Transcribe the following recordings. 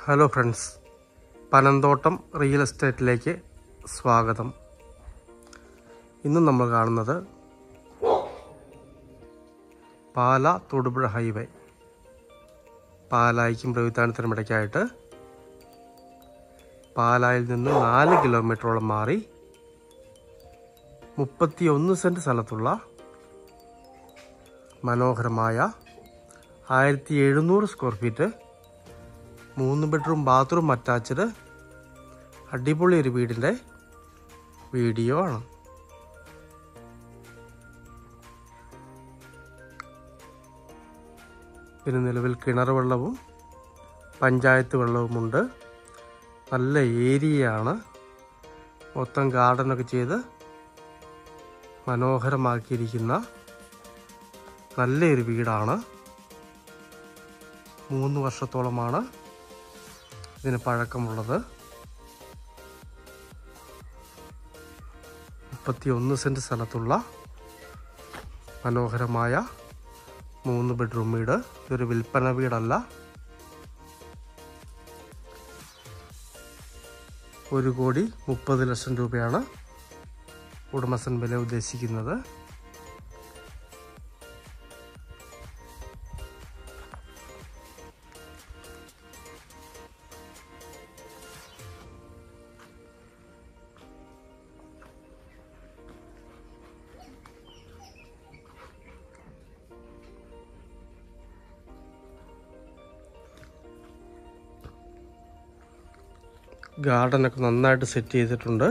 hello friends Panamthottam real എസ്റ്റേറ്റിലേക്ക് സ്വാഗതം ഇന്ന് നമ്മൾ കാണുന്നത് പാല തൊടുപുഴ ഹൈവേ പാലായിക്കും പ്രവിത്താനത്തിനും ഇടയ്ക്കായിട്ട് പാലായിൽ നിന്ന് നാല് കിലോമീറ്ററോളം മാറി മുപ്പത്തി ഒന്ന് സെൻറ്റ് സ്ഥലത്തുള്ള മനോഹരമായ ആയിരത്തി എഴുന്നൂറ് സ്ക്വയർ ഫീറ്റ് മൂന്ന് ബെഡ്റൂം ബാത്റൂം അറ്റാച്ച്ഡ് അടിപൊളി ഒരു വീടിൻ്റെ വീഡിയോ ആണ് പിന്നെ നിലവിൽ കിണർ വെള്ളവും പഞ്ചായത്ത് വെള്ളവുമുണ്ട് നല്ല ഏരിയയാണ് മൊത്തം ഗാർഡനൊക്കെ ചെയ്ത് മനോഹരമാക്കിയിരിക്കുന്ന നല്ലൊരു വീടാണ് മൂന്ന് വർഷത്തോളമാണ് ഇതിന് പഴക്കമുള്ളത് മുപ്പത്തി ഒന്ന് സെൻറ്റ് സ്ഥലത്തുള്ള മനോഹരമായ മൂന്ന് ബെഡ്റൂം വീട് ഇതൊരു വിൽപ്പന വീടല്ല ഒരു കോടി മുപ്പത് ലക്ഷം രൂപയാണ് ഉടമസ്ഥൻ വില ഉദ്ദേശിക്കുന്നത് ഗാർഡനൊക്കെ നന്നായിട്ട് സെറ്റ് ചെയ്തിട്ടുണ്ട്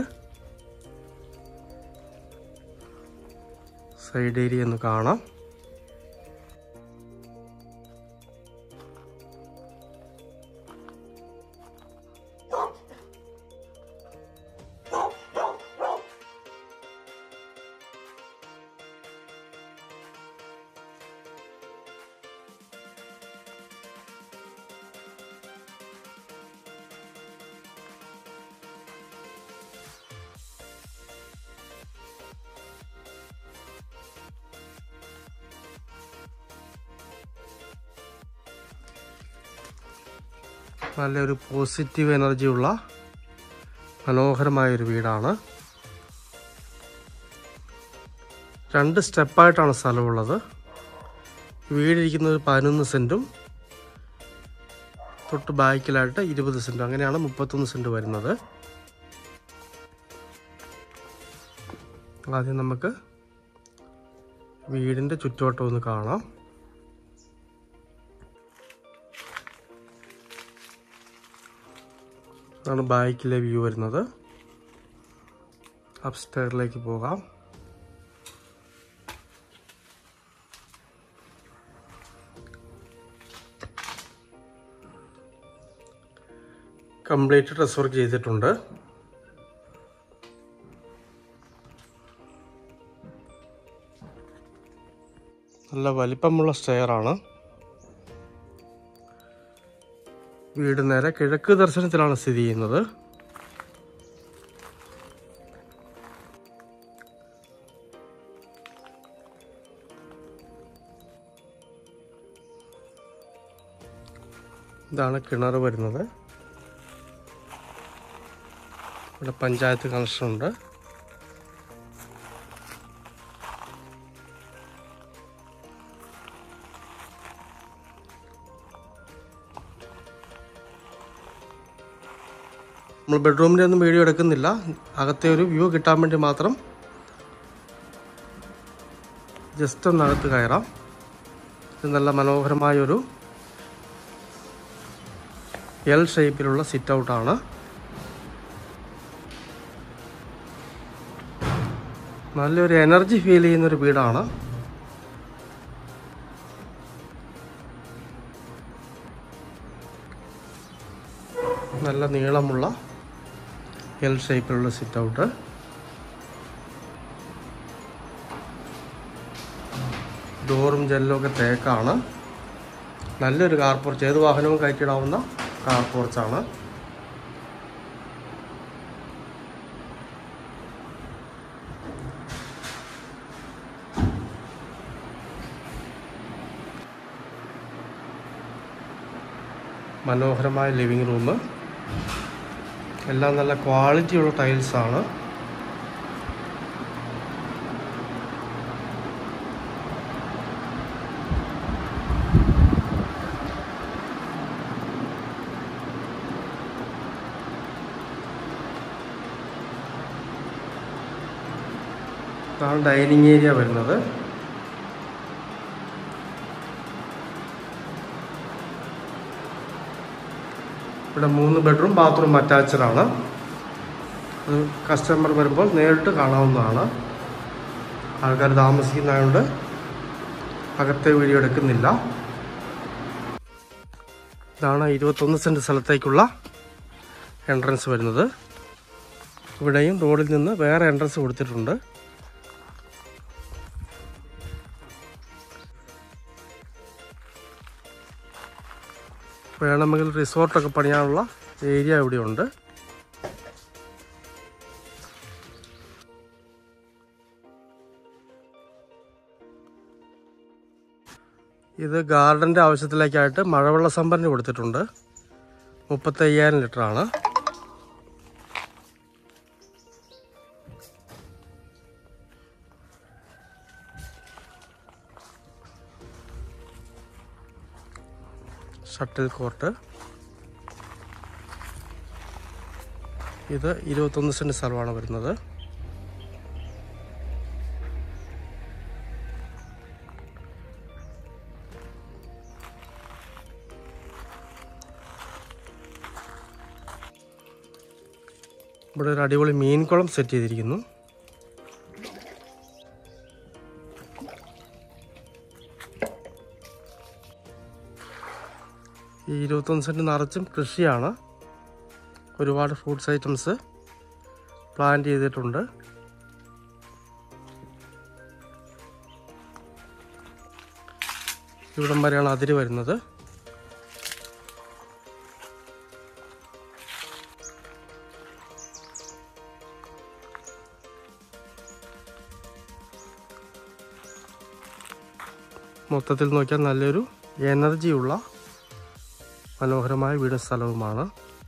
സൈഡ് ഏരിയ ഒന്ന് കാണാം നല്ലൊരു പോസിറ്റീവ് എനർജി ഉള്ള മനോഹരമായ ഒരു വീടാണ് രണ്ട് സ്റ്റെപ്പായിട്ടാണ് സ്ഥലമുള്ളത് വീടിരിക്കുന്നത് ഒരു പതിനൊന്ന് സെൻറ്റും തൊട്ട് ബാക്കിലായിട്ട് ഇരുപത് സെൻറ്റും അങ്ങനെയാണ് മുപ്പത്തൊന്ന് സെൻറ്റ് വരുന്നത് ആദ്യം നമുക്ക് വീടിൻ്റെ ചുറ്റുവട്ടം ഒന്ന് കാണാം ഇതാണ് ബാക്കിലെ വ്യൂ വരുന്നത് അപ്സ്റ്റെയറിലേക്ക് പോകാം കംപ്ലീറ്റ് ഡ്രസ് വർക്ക് ചെയ്തിട്ടുണ്ട് നല്ല വലിപ്പമുള്ള സ്റ്റെയർ ആണ് വീട് നേരെ കിഴക്ക് ദർശനത്തിലാണ് സ്ഥിതി ചെയ്യുന്നത് ഇതാണ് കിണർ വരുന്നത് ഇവിടെ പഞ്ചായത്ത് കണക്ഷൻ ഉണ്ട് നമ്മൾ ബെഡ്റൂമിൻ്റെ ഒന്നും വീഡിയോ എടുക്കുന്നില്ല അകത്തെ ഒരു വ്യൂ കിട്ടാൻ വേണ്ടി മാത്രം ജസ്റ്റ് ഒന്ന് അകത്ത് കയറാം ഇത് നല്ല മനോഹരമായൊരു എൽ ഷേപ്പിലുള്ള സിറ്റ് ഔട്ടാണ് നല്ലൊരു എനർജി ഫീൽ ചെയ്യുന്നൊരു വീടാണ് നല്ല നീളമുള്ള എൽ ഷേപ്പിലുള്ള സിറ്റ് ഔട്ട് ഡോറും ജെല്ലും ഒക്കെ തേക്കാണ് നല്ലൊരു കാർ പോർച്ച് ഏത് വാഹനവും കയറ്റിയിടാവുന്ന കാർ പോർച്ചാണ് മനോഹരമായ ലിവിങ് റൂം എല്ലാം നല്ല ക്വാളിറ്റിയുള്ള ടൈൽസാണ് ഇതാണ് ഡൈനിങ് ഏരിയ വരുന്നത് ഇവിടെ മൂന്ന് ബെഡ്റൂം ബാത്റൂം അറ്റാച്ച്ഡ് ആണ് അത് കസ്റ്റമർ വരുമ്പോൾ നേരിട്ട് കാണാവുന്നതാണ് ആൾക്കാർ താമസിക്കുന്നതുകൊണ്ട് അകത്തെ വീഡിയോ എടുക്കുന്നില്ല ഇതാണ് ഇരുപത്തൊന്ന് സെൻറ്റ് സ്ഥലത്തേക്കുള്ള എൻട്രൻസ് വരുന്നത് ഇവിടെയും റോഡിൽ നിന്ന് വേറെ എൻട്രൻസ് കൊടുത്തിട്ടുണ്ട് വേണമെങ്കിൽ റിസോർട്ടൊക്കെ പണിയാനുള്ള ഏരിയ ഇവിടെയുണ്ട് ഇത് ഗാർഡൻ്റെ ആവശ്യത്തിലേക്കായിട്ട് മഴവെള്ള സംഭരണി കൊടുത്തിട്ടുണ്ട് മുപ്പത്തയ്യായിരം ലിറ്ററാണ് ഷട്ടിൽ കോർട്ട് ഇത് ഇരുപത്തൊന്ന് സെൻറ്റ് സ്ഥലമാണ് വരുന്നത് ഇവിടെ ഒരു അടിപൊളി മീൻകുളം സെറ്റ് ചെയ്തിരിക്കുന്നു ഈ ഇരുപത്തൊന്ന് സെൻറ്റ് നിറച്ചും കൃഷിയാണ് ഒരുപാട് ഫ്രൂട്ട്സ് ഐറ്റംസ് പ്ലാന്റ് ചെയ്തിട്ടുണ്ട് ഇവിടം വരെയാണ് അതിര് വരുന്നത് മൊത്തത്തിൽ നോക്കിയാൽ നല്ലൊരു എനർജിയുള്ള മനോഹരമായ വീട് സ്ഥലവുമാണ്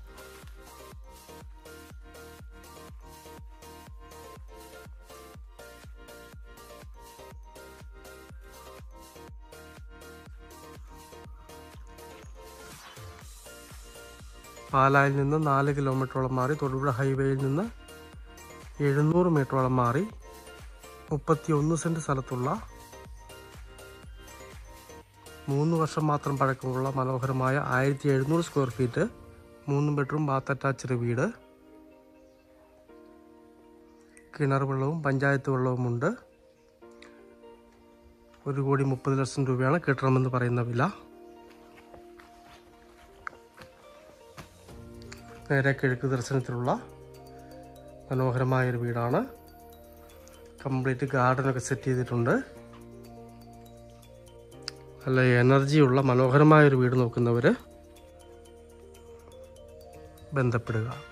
പാലായിൽ നിന്ന് നാല് കിലോമീറ്ററോളം മാറി തൊടുപുഴ ഹൈവേയിൽ നിന്ന് എഴുന്നൂറ് മീറ്ററോളം മാറി മുപ്പത്തി ഒന്ന് സെൻറ്റ് സ്ഥലത്തുള്ള മൂന്ന് വർഷം മാത്രം പഴക്കമുള്ള മനോഹരമായ ആയിരത്തി എഴുന്നൂറ് സ്ക്വയർ ഫീറ്റ് മൂന്ന് ബെഡ്റൂം ബാത്ത് അറ്റാച്ച്ഡ് വീട് കിണർ വെള്ളവും പഞ്ചായത്ത് വെള്ളവുമുണ്ട് ഒരു കോടി മുപ്പത് ലക്ഷം രൂപയാണ് കിട്ടണമെന്ന് പറയുന്ന വില നേരെ കിഴക്ക് ദർശനത്തിലുള്ള മനോഹരമായ ഒരു വീടാണ് കംപ്ലീറ്റ് ഗാർഡനൊക്കെ സെറ്റ് ചെയ്തിട്ടുണ്ട് നല്ല എനർജിയുള്ള മനോഹരമായ ഒരു വീട് നോക്കുന്നവർ ബന്ധപ്പെടുക